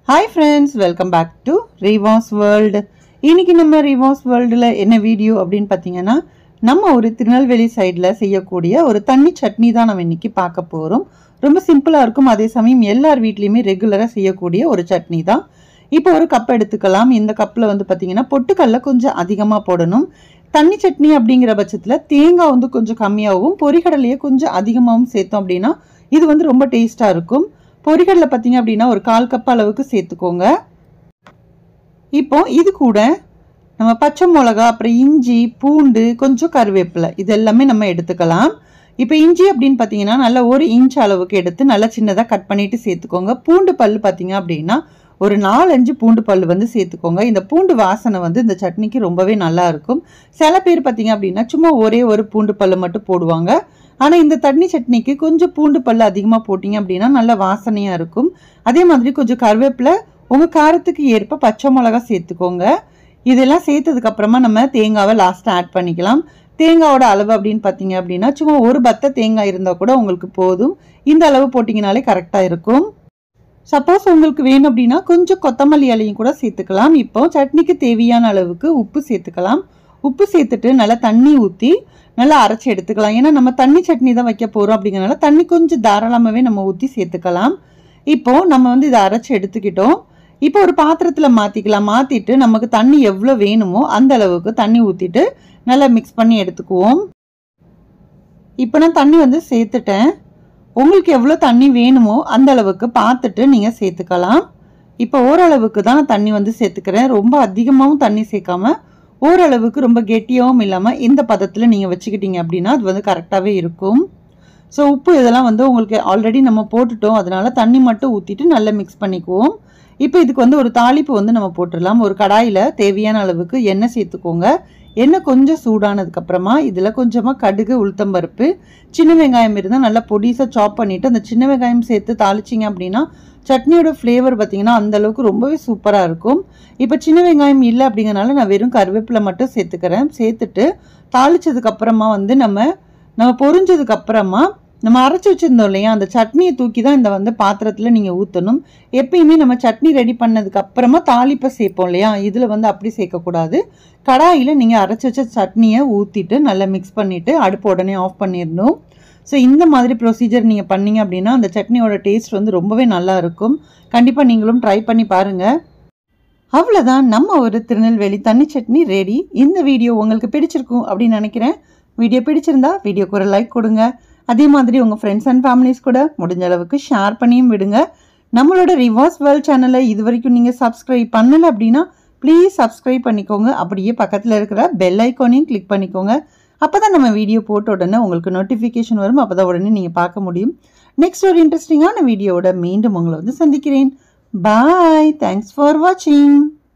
hi friends welcome back to Rivaas world இன்னைக்கு நம்ம ரிவாஸ் வேர்ல்டில் என்ன வீடியோ அப்படின்னு பார்த்தீங்கன்னா நம்ம ஒரு திருநெல்வேலி சைடில் செய்யக்கூடிய ஒரு தண்ணி சட்னி தான் நம்ம இன்னைக்கு பார்க்க போகிறோம் ரொம்ப சிம்பிளாக இருக்கும் அதே சமயம் எல்லார் வீட்லேயுமே ரெகுலராக செய்யக்கூடிய ஒரு சட்னி தான் இப்போ ஒரு கப் எடுத்துக்கலாம் இந்த கப்பில் வந்து பார்த்தீங்கன்னா பொட்டுக்கல்ல கொஞ்சம் அதிகமாக போடணும் தண்ணி சட்னி அப்படிங்கிற பட்சத்தில் தேங்காய் வந்து கொஞ்சம் கம்மியாகவும் பொரிகடலையே கொஞ்சம் அதிகமாகவும் சேர்த்தோம் அப்படின்னா இது வந்து ரொம்ப டேஸ்ட்டாக இருக்கும் பொரிகடலை பார்த்தீங்க அப்படின்னா ஒரு கால் கப் அளவுக்கு சேர்த்துக்கோங்க இப்போ இது கூட நம்ம பச்சை மிளகா அப்புறம் இஞ்சி பூண்டு கொஞ்சம் கருவேப்பிலை இது எல்லாமே நம்ம எடுத்துக்கலாம் இப்போ இஞ்சி அப்படின்னு பார்த்தீங்கன்னா நல்ல ஒரு இன்ச் அளவுக்கு எடுத்து நல்லா சின்னதாக கட் பண்ணிட்டு சேர்த்துக்கோங்க பூண்டு பல் பார்த்தீங்க அப்படின்னா ஒரு நாலஞ்சு பூண்டு பல் வந்து சேர்த்துக்கோங்க இந்த பூண்டு வாசனை வந்து இந்த சட்னிக்கு ரொம்பவே நல்லா இருக்கும் சில பேர் பார்த்தீங்க அப்படின்னா சும்மா ஒரே ஒரு பூண்டு பல் மட்டும் போடுவாங்க ஆனால் இந்த தண்ணி சட்னிக்கு கொஞ்சம் பூண்டு பல் அதிகமாக போட்டிங்க அப்படின்னா நல்ல வாசனையாக இருக்கும் அதே மாதிரி கொஞ்சம் கருவேப்பிலை உங்கள் காரத்துக்கு ஏற்ப பச்சை மிளகா சேர்த்துக்கோங்க இதெல்லாம் சேர்த்ததுக்கு அப்புறமா நம்ம தேங்காவை லாஸ்ட்டாக ஆட் பண்ணிக்கலாம் தேங்காவோட அளவு அப்படின்னு பார்த்தீங்க அப்படின்னா சும்மா ஒரு பத்த தேங்காய் இருந்தால் கூட உங்களுக்கு போதும் இந்த அளவு போட்டிங்கனாலே கரெக்டாக இருக்கும் சப்போஸ் உங்களுக்கு வேணும் அப்படின்னா கொஞ்சம் கொத்தமல்லி இலையும் கூட சேர்த்துக்கலாம் இப்போ சட்னிக்கு தேவையான அளவுக்கு உப்பு சேர்த்துக்கலாம் உப்பு சேர்த்துட்டு நல்லா தண்ணி ஊற்றி நல்லா அரைச்சி எடுத்துக்கலாம் ஏன்னா நம்ம தண்ணி சட்னி தான் வைக்க போகிறோம் அப்படிங்கிறனால தண்ணி கொஞ்சம் தாராளமாகவே நம்ம ஊற்றி சேர்த்துக்கலாம் இப்போ நம்ம வந்து இதை அரைச்சி எடுத்துக்கிட்டோம் இப்போ ஒரு பாத்திரத்தில் மாற்றிக்கலாம் மாற்றிட்டு நமக்கு தண்ணி எவ்வளோ வேணுமோ அந்த அளவுக்கு தண்ணி ஊற்றிட்டு நல்லா மிக்ஸ் பண்ணி எடுத்துக்குவோம் இப்போ நான் தண்ணி வந்து சேர்த்துட்டேன் உங்களுக்கு எவ்வளோ தண்ணி வேணுமோ அந்த அளவுக்கு பார்த்துட்டு நீங்கள் சேர்த்துக்கலாம் இப்போ ஓரளவுக்கு தான் நான் தண்ணி வந்து சேர்த்துக்கிறேன் ரொம்ப அதிகமாகவும் தண்ணி சேர்க்காம ஓரளவுக்கு ரொம்ப கெட்டியாகவும் இல்லாமல் இந்த பதத்தில் நீங்கள் வச்சுக்கிட்டீங்க அப்படின்னா அது வந்து கரெக்டாகவே இருக்கும் ஸோ உப்பு இதெல்லாம் வந்து உங்களுக்கு ஆல்ரெடி நம்ம போட்டுட்டோம் அதனால தண்ணி மட்டும் ஊற்றிட்டு நல்லா மிக்ஸ் பண்ணிக்குவோம் இப்போ இதுக்கு வந்து ஒரு தாளிப்பு வந்து நம்ம போட்டுடலாம் ஒரு கடாயில் தேவையான அளவுக்கு எண்ணெய் சேர்த்துக்கோங்க எண்ணெய் கொஞ்சம் சூடானதுக்கப்புறமா இதில் கொஞ்சமாக கடுகு உளுத்தம்பருப்பு சின்ன வெங்காயம் இருந்தால் நல்லா பொடிசாக சாப் பண்ணிவிட்டு அந்த சின்ன வெங்காயம் சேர்த்து தாளிச்சிங்க அப்படின்னா சட்னியோட ஃப்ளேவர் பார்த்தீங்கன்னா அந்தளவுக்கு ரொம்பவே சூப்பராக இருக்கும் இப்போ சின்ன வெங்காயம் இல்லை அப்படிங்கிறனால நான் வெறும் கருவேப்பிலை மட்டும் சேர்த்துக்கிறேன் சேர்த்துட்டு தாளிச்சதுக்கப்புறமா வந்து நம்ம நம்ம பொரிஞ்சதுக்கு அப்புறமா நம்ம அரைச்சி வச்சுருந்தோம் இல்லையா அந்த சட்னியை தூக்கி தான் இந்த வந்து பாத்திரத்தில் நீங்கள் ஊற்றணும் எப்பயுமே நம்ம சட்னி ரெடி பண்ணதுக்கு அப்புறமா தாளிப்பை சேர்ப்போம் இல்லையா இதில் வந்து அப்படி சேர்க்கக்கூடாது கடாயில் நீங்கள் அரைச்சி வச்ச சட்னியை ஊற்றிட்டு நல்லா மிக்ஸ் பண்ணிவிட்டு அடுப்பு உடனே ஆஃப் பண்ணிடணும் ஸோ இந்த மாதிரி ப்ரொசீஜர் நீங்கள் பண்ணீங்க அப்படின்னா அந்த சட்னியோட டேஸ்ட் வந்து ரொம்பவே நல்லா இருக்கும் கண்டிப்பாக நீங்களும் ட்ரை பண்ணி பாருங்கள் அவ்வளோதான் நம்ம ஒரு திருநெல்வேலி தண்ணி சட்னி ரெடி இந்த வீடியோ உங்களுக்கு பிடிச்சிருக்கும் அப்படின்னு நினைக்கிறேன் வீடியோ பிடிச்சிருந்தா வீடியோக்கு ஒரு லைக் கொடுங்க அதே மாதிரி உங்கள் ஃப்ரெண்ட்ஸ் அண்ட் ஃபேமிலிஸ் கூட முடிஞ்ச அளவுக்கு ஷேர் பண்ணியும் விடுங்க நம்மளோட ரிவாஸ் வேர்ல்ட் சேனலை இது வரைக்கும் நீங்கள் சப்ஸ்கிரைப் பண்ணலை அப்படின்னா ப்ளீஸ் சப்ஸ்கிரைப் பண்ணிக்கோங்க அப்படியே பக்கத்தில் இருக்கிற பெல் ஐக்கானையும் கிளிக் பண்ணிக்கோங்க அப்போ தான் நம்ம வீடியோ போட்ட உடனே உங்களுக்கு நோட்டிஃபிகேஷன் வரும் அப்போ தான் உடனே நீங்கள் பார்க்க முடியும் நெக்ஸ்ட் ஒரு இன்ட்ரெஸ்டிங்கான வீடியோவோட மீண்டும் உங்களை வந்து சந்திக்கிறேன் பாய் தேங்க்ஸ் ஃபார் வாட்சிங்